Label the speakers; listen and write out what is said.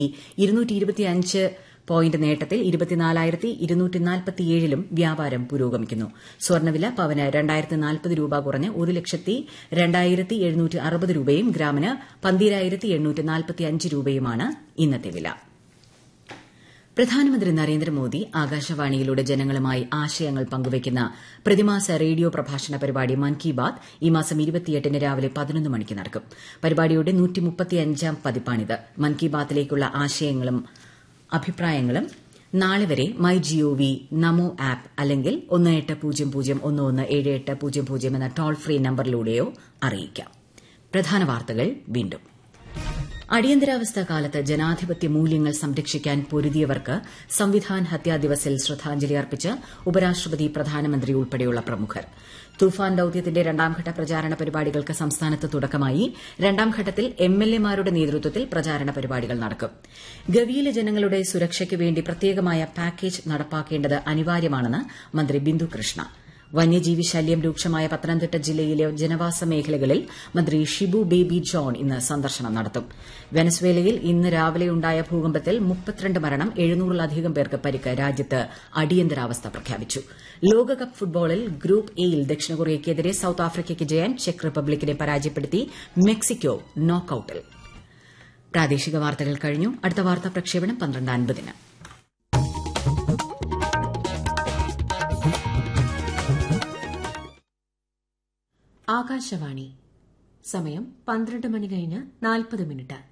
Speaker 1: point നേട്ടത്തിൽ ലും വ്യാപാരം പുരോഗമിക്കുന്നു സ്വർണ്ണവില പവന് രണ്ടായിരത്തി നാൽപ്പത് രൂപ കുറഞ്ഞ് ഒരു ലക്ഷത്തി രണ്ടായിരത്തി എഴുന്നൂറ്റി അറുപത് രൂപയും ഗ്രാമിന് പന്തിരായിരത്തി എണ്ണൂറ്റി നാൽപ്പത്തിയഞ്ച് രൂപയുമാണ് ഇന്നത്തെ വില പ്രധാനമന്ത്രി നരേന്ദ്രമോദി ആകാശവാണിയിലൂടെ ജനങ്ങളുമായി ആശയങ്ങൾ പങ്കുവയ്ക്കുന്ന പ്രതിമാസ റേഡിയോ പ്രഭാഷണ പരിപാടി മൻ കി ബാത് ഈ മാസം ന് രാവിലെ പതിനൊന്ന് മണിക്ക് നടക്കും പരിപാടിയുടെ പതിപ്പാണിത് മൻ കി ബാത്തിലേക്കുള്ള ആശയങ്ങളും അഭിപ്രായങ്ങളും നാളെ വരെ മൈ ജിഒവി നമോ ആപ്പ് അല്ലെങ്കിൽ ഒന്ന് എട്ട് പൂജ്യം പൂജ്യം ഒന്ന് ഒന്ന് ഏഴ് എട്ട് പൂജ്യം പൂജ്യം എന്ന ടോൾ ഫ്രീ നമ്പറിലൂടെയോ അറിയിക്കാം പ്രധാന വാർത്തകൾ വീണ്ടും അടിയന്തരാവസ്ഥ കാലത്ത് ജനാധിപത്യ മൂല്യങ്ങൾ സംരക്ഷിക്കാൻ പൊരുതിയവർക്ക് സംവിധാൻ ഹത്യാ ദിവസിൽ ശ്രദ്ധാഞ്ജലി അർപ്പിച്ച് ഉപരാഷ്ട്രപതി പ്രധാനമന്ത്രി ഉൾപ്പെടെയുള്ള പ്രമുഖർ തുഫാൻ ദൌത്യത്തിന്റെ രണ്ടാംഘട്ട പ്രചാരണ പരിപാടികൾക്ക് സംസ്ഥാനത്ത് തുടക്കമായി രണ്ടാംഘട്ടത്തിൽ എംഎൽഎമാരുടെ നേതൃത്വത്തിൽ പ്രചാരണ പരിപാടികൾ നടക്കും ഗവിയിലെ ജനങ്ങളുടെ സുരക്ഷയ്ക്ക് വേണ്ടി പ്രത്യേകമായ പാക്കേജ് നടപ്പാക്കേണ്ടത് അനിവാര്യമാണെന്ന് മന്ത്രി ബിന്ദു കൃഷ്ണ വന്യജീവി ശല്യം രൂക്ഷമായ പത്തനംതിട്ട ജില്ലയിലെ ജനവാസ മേഖലകളിൽ മന്ത്രി ഷിബു ബേബി ജോൺ ഇന്ന് സന്ദർശനം നടത്തും വെനസ്വേലയിൽ ഇന്ന് രാവിലെയുണ്ടായ ഭൂകമ്പത്തിൽ മുപ്പത്തിരണ്ട് മരണം എഴുന്നൂറിലധികം പേർക്ക് പരിക്ക് രാജ്യത്ത് അടിയന്തരാവസ്ഥ പ്രഖ്യാപിച്ചു ലോകകപ്പ് ഫുട്ബോളിൽ ഗ്രൂപ്പ് എയിൽ ദക്ഷിണ കൊറിയയ്ക്കെതിരെ സൌത്ത് ആഫ്രിക്കയ്ക്ക് ജയൻ ചെക്ക് റിപ്പബ്ലിക്കിനെ പരാജയപ്പെടുത്തി മെക്സിക്കോ നോക്കൌട്ടിൽ പ്രാദേശിക വാർത്തകൾ കഴിഞ്ഞു അടുത്ത വാർത്താ പ്രക്ഷേപണം പന്ത്രണ്ട് അൻപതിന്
Speaker 2: ആകാശവാണി സമയം പന്ത്രണ്ട് മണി കഴിഞ്ഞ് നാൽപ്പത് മിനിറ്റ്